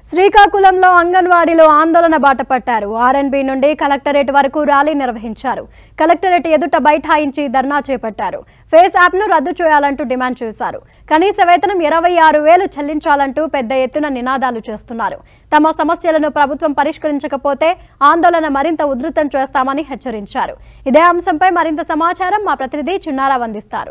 శ్రీకాకుళంలో అంగన్వాడీలో ఆందోళన బాట పట్టారు ఆర్ఎన్బి నుండి కలెక్టరేట్ వరకు ర్యాలీ నిర్వహించారు కలెక్టరేట్ ఎదుట బైఠాయించి ధర్నా చేపట్టారు ఫేస్ యాప్ను రద్దు చేయాలంటూ డిమాండ్ చేశారు కనీస వేతనం ఇరవై ఆరు వేలు చెల్లించాలంటూ పెద్ద ఎత్తున నినాదాలు చేస్తున్నారు తమ సమస్యలను ప్రభుత్వం పరిష్కరించకపోతే ఆందోళన మరింత ఉధృతం చేస్తామని హెచ్చరించారు ఇదే అంశంపై మరింత సమాచారం మా ప్రతినిధి చిన్నారావు అందిస్తారు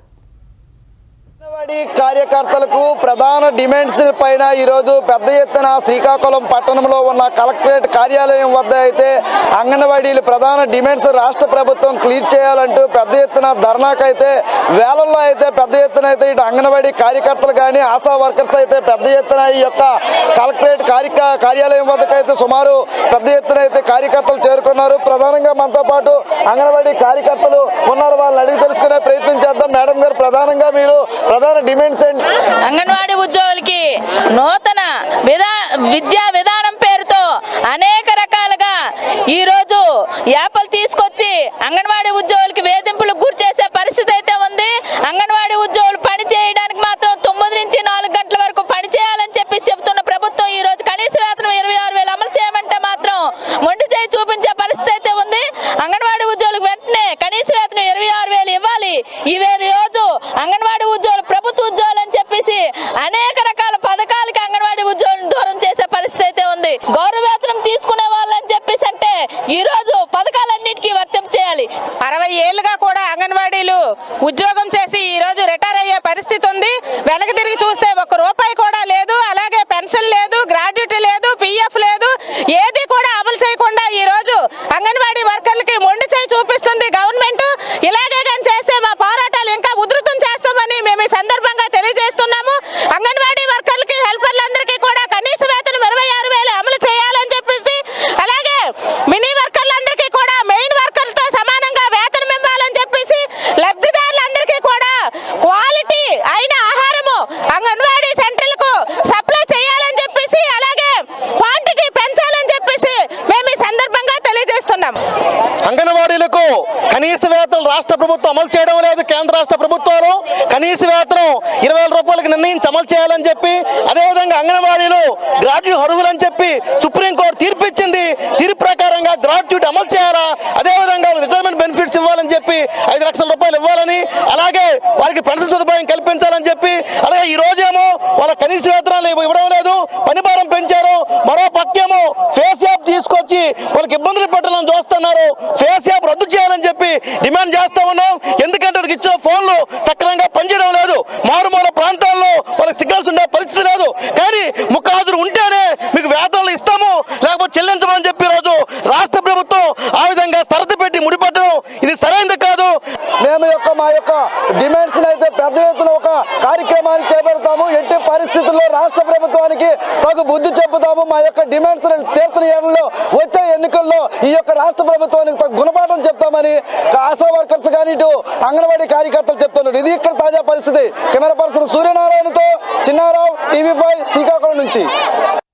అంగన్వాడీ కార్యకర్తలకు ప్రధాన డిమాండ్స్ పైన ఈరోజు పెద్ద ఎత్తున శ్రీకాకుళం పట్టణంలో ఉన్న కలెక్టరేట్ కార్యాలయం వద్ద అయితే అంగన్వాడీలు ప్రధాన డిమాండ్స్ రాష్ట్ర ప్రభుత్వం క్లియర్ చేయాలంటూ పెద్ద ఎత్తున ధర్నాకైతే వేలల్లో అయితే పెద్ద ఎత్తున అయితే ఇటు అంగన్వాడీ కార్యకర్తలు కానీ ఆశా వర్కర్స్ అయితే పెద్ద ఎత్తున ఈ యొక్క కలెక్టరేట్ కార్య కార్యాలయం వద్దకు అయితే సుమారు పెద్ద ఎత్తున అయితే కార్యకర్తలు చేరుకున్నారు ప్రధానంగా మనతో పాటు అంగన్వాడీ కార్యకర్తలు ఉన్నారు వాళ్ళని అడిగి తెలుసుకునే ప్రయత్నం చేద్దాం మేడం గారు ప్రధానంగా మీరు ప్రధాన డిమాండ్స్ ఏంటి అంగన్వాడీ ఉద్యోగులకి నూతన విధా విద్యా విధానం పేరుతో అనేక రకాలుగా ఈరోజు యాపలు తీసుకొచ్చి అంగన్వాడీ ఉద్యోగులకి వేధింపులకు గురి చేసే పరిస్థితి అయితే ఉంది అంగన్వాడీ ఉద్యోగులు పని చేయడానికి మాత్రం తొమ్మిది నుంచి నాలుగు గంటల వరకు పని చేయాలని చెప్పి చెబుతున్న ప్రభుత్వం ఈ రోజు కనీస వేతనం ఇరవై ఆరు వేలు అమలు చేయమంటే మాత్రం మొండి చేయి చూపించే పరిస్థితి అయితే ఉంది అంగన్వాడీ ఉద్యోగులకు వెంటనే కనీస వేతనం ఇరవై ఆరు వేలు ఇవ్వాలి ఈ వేలు రోజు అంగన్వాడీ ఉద్యోగులు ప్రభుత్వ ఉద్యోగులు అని చెప్పేసి అనేక రకాల పథకాలకి అంగన్వాడీ ఉద్యోగులను దూరం చేసే పరిస్థితి అయితే ఉంది గౌరవ వేతనం తీసుకునే వాళ్ళని చెప్పేసి అంటే ఈ రోజు పథకాలన్నిటికీ వర్తింపు చేయాలి అరవై ఏళ్ళుగా కూడా అంగన్వాడీలు ఉద్యోగం చేసి ఈ రోజు రిటైర్ అయ్యే పరిస్థితి ఉంది వెనక్కి తిరిగి చూస్తే ఒక రూపాయి కూడా లేదు అలాగే పెన్షన్ లేదు గ్రాడ్యుటీ లేదు పిఎఫ్ లేదు ఏది కూడా అమలు చేయకుండా ఈ రోజు అంగన్వాడీ వర్కర్లకి మొండి చేయి చూపిస్తుంది గవర్నమెంట్ ఇలాగే కానీ చేస్తే మా పోరాటాలు ఇంకా ఉధృతం చేస్తామని మేము ఈ సందర్భంగా తెలియజేస్తున్నాము అంగన్వాడీ వర్కర్లకి హెల్పర్లందరికీ కూడా కనీస వేతనం ఇరవై ఆరు వేలు అమలు చేయాలని చెప్పేసి అలాగే మినీ వర్కర్లందరికీ కూడా మెయిన్ వర్కర్లతో సమానంగా వేతనం ఇవ్వాలని చెప్పేసి లబ్ధిదారులందరికీ కూడా క్వాలిటీ అయిన ఆహారము అంగన్వాడీ సెంటర్లకు సప్లై చేయాలని చెప్పేసి అలాగే క్వాంటిటీ పెంచాలని చెప్పేసి మేము ఈ సందర్భంగా తెలియజేస్తున్నాం అంగన్వాడీలకు కనీస వేతనం రాష్ట్ర ప్రభుత్వం అమలు చేయడం లేదు కేంద్ర రాష్ట్ర ప్రభుత్వాలు కనీస వేతనం ఇరవై వేల రూపాయలకు నిర్ణయించి అమలు చేయాలని చెప్పి అదేవిధంగా అంగన్వాడీలు గ్రాడ్యుయేట్ అర్హులని చెప్పి సుప్రీంకోర్టు తీర్పు ఇచ్చింది తీర్పు ప్రకారంగా గ్రాడ్యుయేట్ అమలు చేయాలా అదేవిధంగా రిటైర్మెంట్ బెనిఫిట్స్ ఇవ్వాలని చెప్పి ఐదు లక్షల రూపాయలు ఇవ్వాలని అలాగే వారికి పెన్షన్ సదుపాయం కల్పించాలని చెప్పి అలాగే ఈ రోజేమో వాళ్ళ కనీస వేతనాలు ఇవ్వడం లేదు పని భారం పెంచారు మరో పక్కేమో ఫేస్ యాప్ తీసుకొచ్చి వాళ్ళకి ఇబ్బందులు పెట్టాలని చూస్తున్నారు ఫేస్ యాప్ రద్దు చేయాలని చెప్పి డిమాండ్ చేస్తా ఉన్నాం ఎందుకంటే వాళ్ళకి ఇచ్చిన ఫోన్లు సక్రమంగా పనిచేయడం లేదు మారుమూల ప్రాంతాల్లో వాళ్ళకి సిగ్నల్స్ ఉండే పరిస్థితి లేదు కానీ ముఖాజురు ఉంటేనే మీకు వేతనాలు ఇస్తాము లేకపోతే చెల్లించమని చెప్పి రోజు రాష్ట్ర ప్రభుత్వం ఆ విధంగా సరది పెట్టి ముడిపట్టడం ఇది సరైనది కాదు మేము యొక్క మా యొక్క డిమాండ్స్ అయితే పెద్ద ఎత్తున ఒక కార్యక్రమాన్ని చేపడతాము ఎట్టి పరిస్థితుల్లో రాష్ట్ర ప్రభుత్వానికి తగు బుద్ధి చెబుతాము మా యొక్క డిమాండ్స్ తీర్చని ఏళ్లలో వచ్చే ఎన్నికల్లో ఈ యొక్క రాష్ట్ర ప్రభుత్వానికి తగు గుణపాఠం చెప్తామని ఆశా వర్కర్స్ కానీ ఇటు అంగన్వాడీ కార్యకర్తలు చెప్తున్నారు ఇది ఇక్కడ తాజా పరిస్థితి కెమెరా పర్సన్ సూర్యనారాయణతో చిన్నారావు టీవీ ఫైవ్ శ్రీకాకుళం నుంచి